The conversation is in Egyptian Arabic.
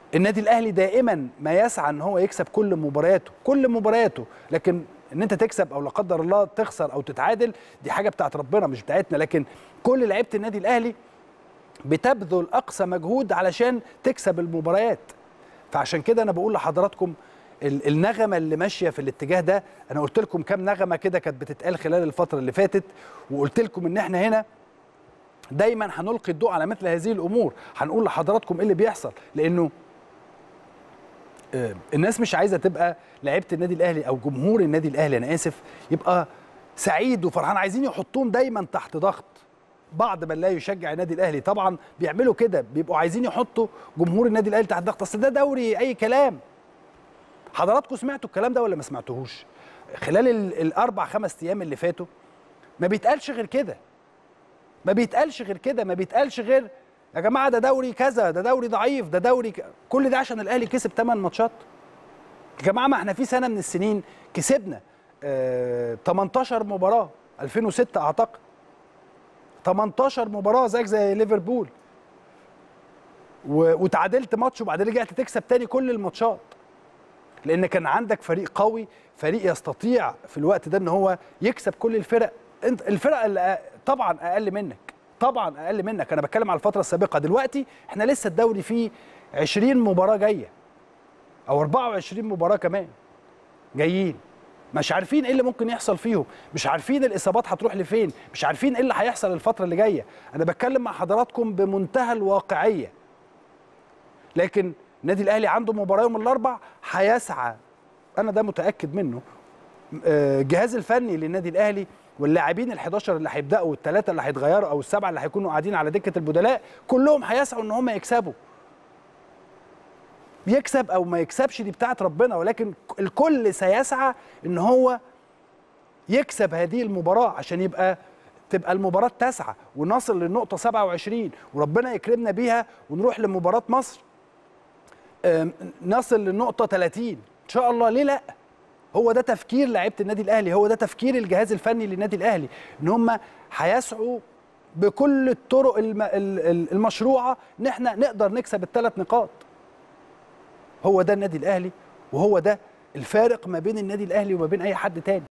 النادي الاهلي دائما ما يسعى ان هو يكسب كل مبارياته كل مبارياته لكن ان انت تكسب او لا قدر الله تخسر او تتعادل دي حاجه بتاعت ربنا مش بتاعتنا لكن كل لعيبه النادي الاهلي بتبذل اقصى مجهود علشان تكسب المباريات فعشان كده انا بقول لحضراتكم ال- النغمه اللي ماشيه في الاتجاه ده انا قلت لكم كام نغمه كده كانت بتتقال خلال الفتره اللي فاتت وقلت لكم ان احنا هنا دايما هنلقي الضوء على مثل هذه الامور هنقول لحضراتكم ايه اللي بيحصل لانه آه، الناس مش عايزه تبقى لعيبه النادي الاهلي او جمهور النادي الاهلي انا اسف يبقى سعيد وفرحان عايزين يحطوهم دايما تحت ضغط بعض من لا يشجع النادي الاهلي طبعا بيعملوا كده بيبقوا عايزين يحطوا جمهور النادي الاهلي تحت ضغط اصل ده دوري اي كلام حضراتكم سمعتوا الكلام ده ولا ما سمعتوهوش خلال ال- الاربع خمس ايام اللي فاتوا ما بيتقالش غير كده ما بيتقالش غير كده ما بيتقالش غير يا جماعه ده دوري كذا ده دوري ضعيف ده دوري ك... كل ده عشان الاهلي كسب 8 ماتشات يا جماعه ما احنا في سنه من السنين كسبنا آه 18 مباراه 2006 اعتقد 18 مباراه زيك زي ليفربول و... وتعادلت ماتش وبعدين رجعت تكسب تاني كل الماتشات لان كان عندك فريق قوي فريق يستطيع في الوقت ده ان هو يكسب كل الفرق انت الفرق اللي طبعا اقل منك طبعا اقل منك انا بتكلم على الفتره السابقه دلوقتي احنا لسه الدوري فيه 20 مباراه جايه او 24 مباراه كمان جايين مش عارفين ايه اللي ممكن يحصل فيهم مش عارفين الاصابات هتروح لفين مش عارفين ايه اللي هيحصل الفتره اللي جايه انا بتكلم مع حضراتكم بمنتهى الواقعيه لكن النادي الاهلي عنده مباراه يوم الاربع هيسعى انا ده متاكد منه آه، الجهاز الفني للنادي الاهلي واللاعبين ال11 اللي هيبداوا والثلاثه اللي هيتغيروا او السبعه اللي هيكونوا قاعدين على دكه البدلاء كلهم هيسعوا ان هم يكسبوا يكسب او ما يكسبش دي بتاعت ربنا ولكن الكل سيسعى ان هو يكسب هذه المباراه عشان يبقى تبقى المباراه تسعه ونصل للنقطه 27 وربنا يكرمنا بيها ونروح لمباراه مصر آم، نصل للنقطه 30 ان شاء الله ليه لا هو ده تفكير لعيبه النادي الاهلي هو ده تفكير الجهاز الفني للنادي الاهلي ان هم هيسعوا بكل الطرق الم- ال- ال- المشروعه ان احنا نقدر نكسب الثلاث نقاط هو ده النادي الاهلي وهو ده الفارق ما بين النادي الاهلي وما بين اي حد تاني